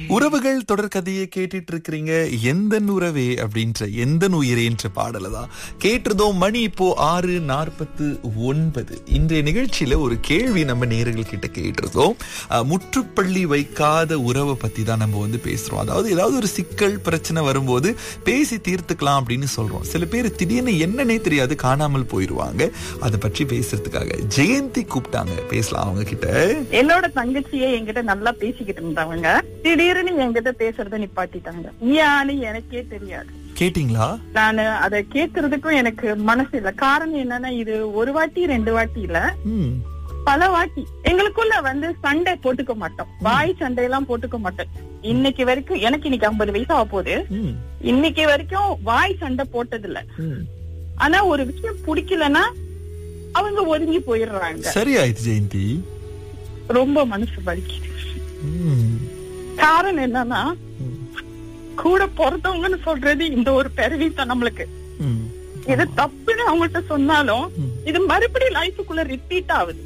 உறவுகள் தொடர்கதையை கேட்டுட்டு இருக்கிறீங்க எந்த உறவே அப்படின்ற எந்த உயிரேன்ற பாடலை தான் கேட்டிருந்தோம் மணி இப்போ ஆறு நாற்பத்து ஒன்பது இன்றைய நிகழ்ச்சியில ஒரு கேள்வி நம்ம நேர்கள் கிட்ட கேட்டிருந்தோம் அஹ், முற்றுப்பள்ளி வைக்காத உறவை பத்தி தான் நம்ம வந்து பேசுறோம் அதாவது ஏதாவது ஒரு சிக்கல் பிரச்சனை வரும்போது பேசி தீர்த்துக்கலாம் அப்படின்னு சொல்றோம் சில பேர் திடீர்னு என்னன்னே தெரியாது காணாமல் போயிடுவாங்க அதை பற்றி பேசுறதுக்காக ஜெயந்தி கூப்பிட்டாங்க பேசலாம் அவங்க கிட்ட என்னோட தங்கச்சியே என்கிட்ட நல்லா பேசிக்கிட்டு இருந்தவங்க திடீர்னு என்கிட்ட பேசுறத நிப்பாட்டிட்டாங்க ஏன்னு எனக்கே தெரியாது கேட்டிங்களா நானு அதை கேக்குறதுக்கும் எனக்கு மனசு இல்ல காரணம் என்னன்னா இது ஒரு வாட்டி ரெண்டு வாட்டி இல்ல ம் பல வாட்டி எங்களுக்குள்ள வந்து சண்டை போட்டுக்க மாட்டோம் வாய் சண்டையெல்லாம் போட்டுக்க மாட்டோம் இன்னைக்கு வரைக்கும் எனக்கு இன்னைக்கு ஐம்பது வயசு ஆக போகுது ம் இன்னைக்கு வரைக்கும் வாய் சண்டை போட்டது இல்ல ம் ஆனா ஒரு விஷயம் பிடிக்கலன்னா அவங்க ஒதுங்கி போயிடுறாங்க சரி ஆயிடுச்சு ஜெயந்தி ரொம்ப மனசு வலிக்குது ம், காரணம் என்னன்னா ம், கூட பிறந்தவங்கன்னு சொல்றது இந்த ஒரு பெருவித்தான் நம்மளுக்கு ம். இது தப்புன்னு அவங்கள்ட்ட சொன்னாலும் ம். இது மறுபடியும் லைஃபுக்குள்ள ரிப்பீட் ஆகுது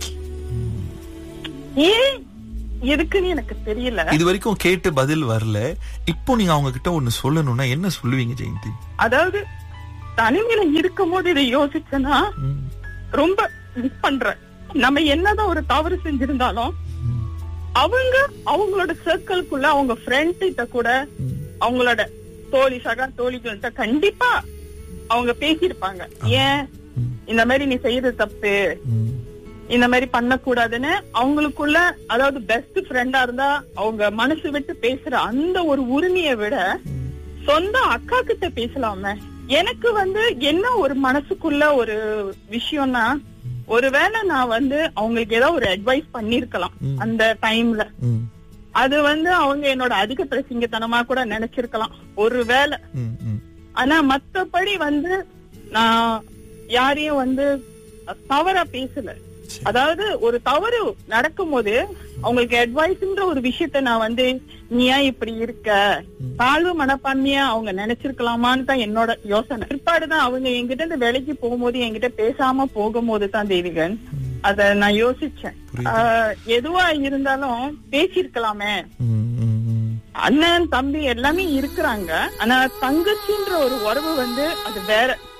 ஏன் எதுக்குன்னு எனக்கு தெரியல இது வரைக்கும் கேட்டு பதில் வரல இப்போ நீங்க அவங்க கிட்ட ஒண்ணு சொல்லணும்னா என்ன சொல்லுவீங்க ஜெயந்தி அதாவது தனிமையில இருக்கும் போது இதை யோசிச்சேன்னா ம், ரொம்ப மிஸ் பண்றேன் நம்ம என்னதான் ஒரு தவறு செஞ்சிருந்தாலும் ம், அவங்க அவங்களோட சர்க்கிள்குள்ள அவங்க ஃப்ரெண்ட் கிட்ட கூட ம். அவங்களோட தோழி சகா தோழிகள்கிட்ட கண்டிப்பா அவங்க பேசியிருப்பாங்க ஏன் ம். இந்த மாதிரி நீ செய்யறது தப்பு ம், இந்த மாதிரி பண்ணக்கூடாதுன்னு அவங்களுக்குள்ள அதாவது பெஸ்ட் ஃப்ரெண்டா இருந்தா அவங்க மனசு விட்டு பேசுற அந்த ஒரு உரிமையை விட ம். சொந்த அக்கா கிட்ட பேசலாமே எனக்கு வந்து என்ன ஒரு மனசுக்குள்ள ஒரு விஷயம்னா ஒருவேளை நான் வந்து அவங்களுக்கு ஏதோ ஒரு அட்வைஸ் பண்ணிருக்கலாம் ம். அந்த டைம்ல ம், அது வந்து அவங்க என்னோட அதிக பிரசிங்கத்தனமா கூட நினைச்சிருக்கலாம் ஒருவேளை ம், ம். ஆனா மத்தபடி வந்து நான் யாரையும் வந்து தவறா பேசல சரி. அதாவது ஒரு தவறு நடக்கும்போது அவங்களுக்கு அட்வைஸ்ன்ற ஒரு விஷயத்த நான் வந்து நீ ஏன் இப்படி இருக்க தாழ்வு மனப்பான்மையா அவங்க நினைச்சிருக்கலாமான்னு தான் என்னோட யோசனை பிற்பாடுதான் அவங்க என்கிட்ட இருந்து வேலைக்கு போகும்போது என்கிட்ட பேசாம போகும்போது தான் தேவிகன் அத நான் யோசிச்சேன் புரியுது. ஆஹ், எதுவா இருந்தாலும் பேசியிருக்கலாமே ம், ம், ம். அண்ணன் தம்பி எல்லாமே இருக்கிறாங்க ஆனா தங்கச்சின்ற ஒரு உறவு வந்து அது வேற